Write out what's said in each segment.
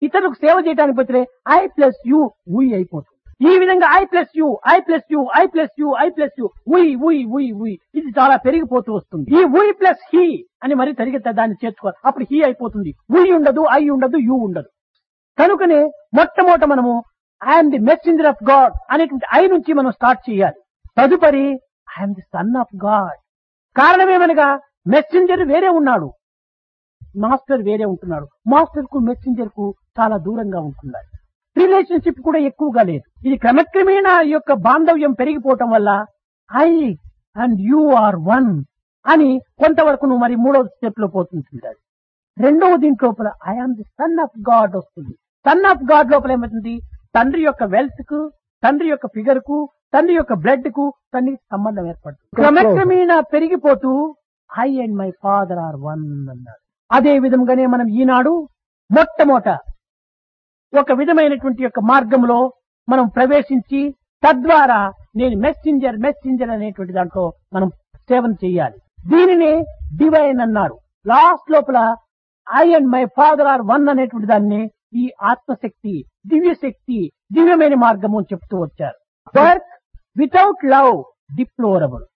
ఇతరులకు సేవ చేయడానికి పోతే ఐ ప్లస్ యు ఉయ్ అయిపోతుంది ఈ విధంగా I plus you I plus you I plus you I plus you we we we we ఇది చాలా పెరిగిపోతూ వస్తుంది ఈ ఉయ్ ప్లస్ హీ అని మరి తరిగితే దాన్ని చేర్చుకోవాలి అప్పుడు హీ అయిపోతుంది ఉయ్ ఉండదు ఐ ఉండదు యు ఉండదు కనుకనే మొట్టమొదట మనము I am the messenger of God అనేటువంటి ఐ నుంచి మనం స్టార్ట్ చేయాలి తదుపరి I am the son of God కారణమేమనగా మెసెంజర్ వేరే ఉన్నాడు మాస్టర్ వేరే ఉంటున్నాడు మాస్టర్ కు మెసెంజర్ కు చాలా దూరంగా ఉంటున్నారు రిలేషన్షిప్ కూడా ఎక్కువగా లేదు ఇది క్రమక్రమేణా ఈ యొక్క బాంధవ్యం పెరిగిపోవటం వల్ల I and you are one అని కొంతవరకు నువ్వు మరి మూడవ స్టెప్ లో పోతుంటుంది రెండవ దీంట్ లోపల I am the son of God వస్తుంది సన్ ఆఫ్ గాడ్ లోపల ఏమవుతుంది తండ్రి యొక్క వెల్త్ కు తండ్రి యొక్క ఫిగర్ కు తండ్రి యొక్క బ్లడ్ కు తండ్రికి సంబంధం ఏర్పడుతుంది క్రమక్రమేణా పెరిగిపోతూ I and my father are one అన్నారు అదే విధంగానే మనం ఈనాడు మొట్టమొదట ఒక విధమైనటువంటి యొక్క మార్గంలో మనం ప్రవేశించి తద్వారా నేను మెస్సింజర్ మెస్సింజర్ అనేటువంటి దాంట్లో మనం సేవన చేయాలి దీనిని డివైన్ అన్నారు లాస్ట్ లోపల I and my father are one అనేటువంటి దాన్ని ఈ ఆత్మశక్తి దివ్య శక్తి దివ్యమైన మార్గము అని చెప్తూ వచ్చారు work without love deplorable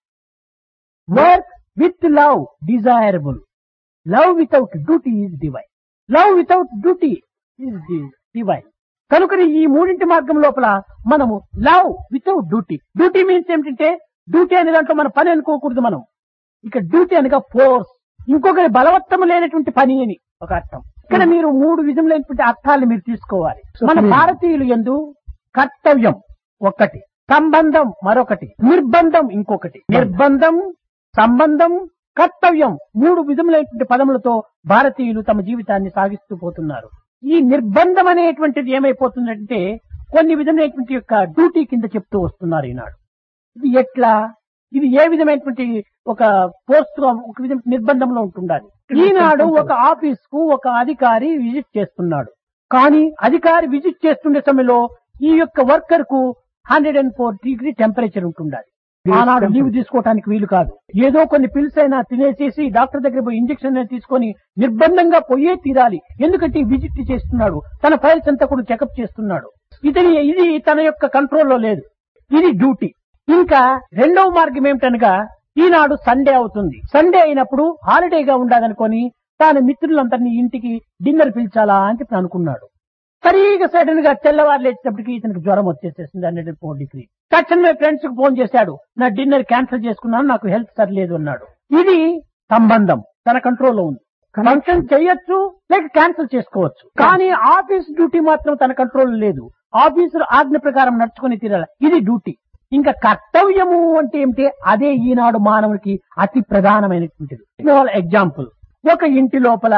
work with love desirable love without duty is divine love without duty is divine కనుకని ఈ మూడింటి మార్గం లోపల మనము love without duty duty means ఏమిటంటే డ్యూటీ అనే దాంట్లో మన పని అనుకోకూడదు మనం ఇక డ్యూటీ అనగా ఫోర్స్ ఇంకొకరి బలవత్తము లేనటువంటి పని అని ఒక అర్థం ఇక్కడ మీరు మూడు విధములైనటువంటి అర్థాలు మీరు తీసుకోవాలి మన భారతీయులు ఎందు కర్తవ్యం ఒక్కటి సంబంధం మరొకటి నిర్బంధం ఇంకొకటి నిర్బంధం సంబంధం కర్తవ్యం మూడు విధములైనటువంటి పదములతో భారతీయులు తమ జీవితాన్ని సాగిస్తూ పోతున్నారు ఈ నిర్బంధం అనేటువంటిది ఏమైపోతుందంటే కొన్ని విధమైనటువంటి యొక్క డ్యూటీ కింద చెప్తూ వస్తున్నారు ఈనాడు ఇది ఎట్లా ఇది ఏ విధమైనటువంటి ఒక పోస్ట్ ఒక విధం నిర్బంధంలో ఉంటుండాలి ఈనాడు ఒక ఆఫీస్ కు ఒక అధికారి విజిట్ చేస్తున్నాడు కానీ అధికారి విజిట్ చేస్తుండే సమయంలో ఈ యొక్క వర్కర్ కు hundred and four degree temperature ఉంటుండాలి ఆనాడు లీవ్ తీసుకోవడానికి వీలు కాదు ఏదో కొన్ని పిల్స్ అయినా తినేసేసి డాక్టర్ దగ్గర పోయి ఇంజక్షన్ అయినా తీసుకొని నిర్బంధంగా పోయే తీరాలి ఎందుకంటే విజిట్ చేస్తున్నాడు తన ఫైల్స్ అంతా కూడా చెకప్ చేస్తున్నాడు ఇతని ఇది తన యొక్క కంట్రోల్లో లేదు ఇది డ్యూటీ ఇంకా రెండవ మార్గం ఏమిటనగా ఈనాడు సండే అవుతుంది సండే అయినప్పుడు హాలిడేగా ఉండాలనుకొని తాను మిత్రులందరినీ ఇంటికి డిన్నర్ పిలిచాలా అని చెప్పి అనుకున్నాడు సరిగా సడన్ గా తెల్లవారు లేచేటప్పటికి ఇతనికి జ్వరం వచ్చేసేసింది హండ్రెడ్ ఫోర్ డిగ్రీ తక్షణమే ఫ్రెండ్స్ కు ఫోన్ చేశాడు నా డిన్నర్ క్యాన్సిల్ చేసుకున్నాను నాకు హెల్త్ సరిలేదు అన్నాడు ఇది సంబంధం తన కంట్రోల్లో ఉంది ఫంక్షన్ చేయొచ్చు లేక క్యాన్సిల్ చేసుకోవచ్చు కానీ ఆఫీస్ డ్యూటీ మాత్రం తన కంట్రోల్ లేదు ఆఫీసు ఆజ్ఞ ప్రకారం నడుచుకుని తీరాలి ఇది డ్యూటీ ఇంకా కర్తవ్యము అంటే ఏమిటి అదే ఈనాడు మానవునికి అతి ప్రధానమైనటువంటిది స్మాల్ ఎగ్జాంపుల్ ఒక ఇంటి లోపల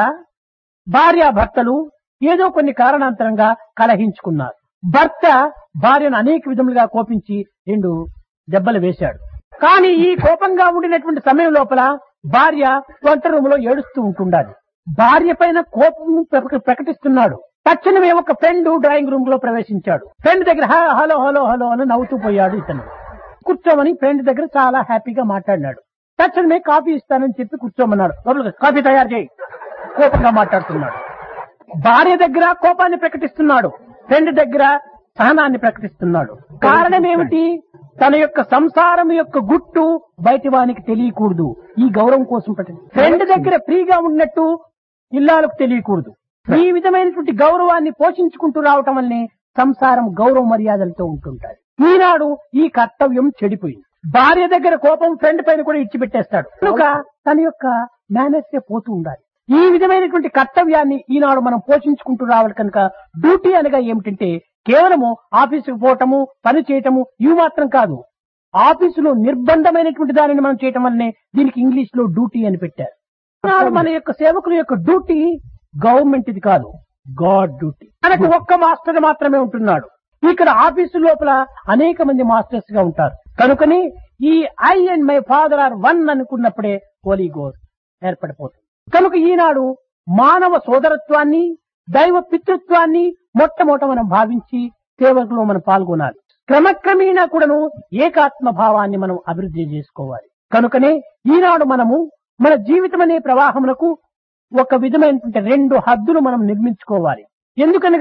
భార్య భర్తలు ఏదో కొన్ని కారణాంతరంగా కలహించుకున్నారు భర్త భార్యను అనేక విధములుగా కోపించి రెండు దెబ్బలు వేశాడు కానీ ఈ కోపంగా ఉండినటువంటి సమయం లోపల భార్య వంట రూమ్ లో ఏడుస్తూ ఉంటుండాలి భార్య పైన కోపం ప్రక- ప్రకటిస్తున్నాడు తక్షణమే ఒక ఫ్రెండ్ డ్రాయింగ్ రూమ్ లో ప్రవేశించాడు ఫ్రెండ్ దగ్గర "హ- హలో హలో హలో అని నవ్వుతూ పోయాడు ఇతను కూర్చోమని ఫ్రెండ్ దగ్గర చాలా హ్యాపీగా మాట్లాడినాడు తక్షణమే కాఫీ ఇస్తానని చెప్పి కూర్చోమన్నాడు లోపలికి కాఫీ తయారు చేయి కోపంగా మాట్లాడుతున్నాడు భార్య దగ్గర కోపాన్ని ప్రకటిస్తున్నాడు ఫ్రెండ్ దగ్గర సహనాన్ని ప్రకటిస్తున్నాడు కారణం ఏమిటి తన యొక్క సంసారం యొక్క గుట్టు బయటి వానికి తెలియకూడదు ఈ గౌరవం కోసం ప్రకటి ఫ్రెండ్ దగ్గర ఫ్రీగా ఉన్నట్టు ఇల్లాలకు తెలియకూడదు ఈ విధమైనటువంటి గౌరవాన్ని పోషించుకుంటూ రావటం వల్లనే సంసారం గౌరవ మర్యాదలతో ఉంటుంటారు ఈనాడు ఈ కర్తవ్యం చెడిపోయింది భార్య దగ్గర కోపం ఫ్రెండ్ పైన కూడా ఇచ్చిపెట్టేస్తాడు కనుక తన యొక్క మేనేజ్ పోతూ ఉండాలి ఈ విధమైనటువంటి కర్తవ్యాన్ని ఈనాడు మనం పోషించుకుంటూ రావాలి కనుక డ్యూటీ అనగా ఏమిటంటే కేవలము ఆఫీసుకు పోవటము పని చేయటము ఇవి మాత్రం కాదు ఆఫీసులో నిర్బంధమైనటువంటి దానిని మనం చేయటం వల్లనే దీనికి ఇంగ్లీష్ లో డ్యూటీ అని పెట్టారు ఈనాడు మన యొక్క సేవకుల యొక్క డ్యూటీ గవర్నమెంట్ ఇది కాదు గాడ్ డ్యూటీ మనకు ఒక్క మాస్టర్ మాత్రమే ఉంటున్నాడు ఇక్కడ ఆఫీసు లోపల అనేక మంది మాస్టర్స్ గా ఉంటారు కనుకని ఈ I and my father are one అనుకున్నప్పుడే హోలీ గోడ్ ఏర్పడిపోతుంది కనుక ఈనాడు మానవ సోదరత్వాన్ని దైవ పితృత్వాన్ని మొట్టమొదట మనం భావించి సేవకులో మనం పాల్గొనాలి క్రమక్రమేణా కూడాను ఏకాత్మ భావాన్ని మనం అభివృద్ధి చేసుకోవాలి కనుకనే ఈనాడు మనము మన జీవితం అనే ప్రవాహమునకు ఒక విధమైనటువంటి రెండు హద్దులు మనం నిర్మించుకోవాలి ఎందుకనగా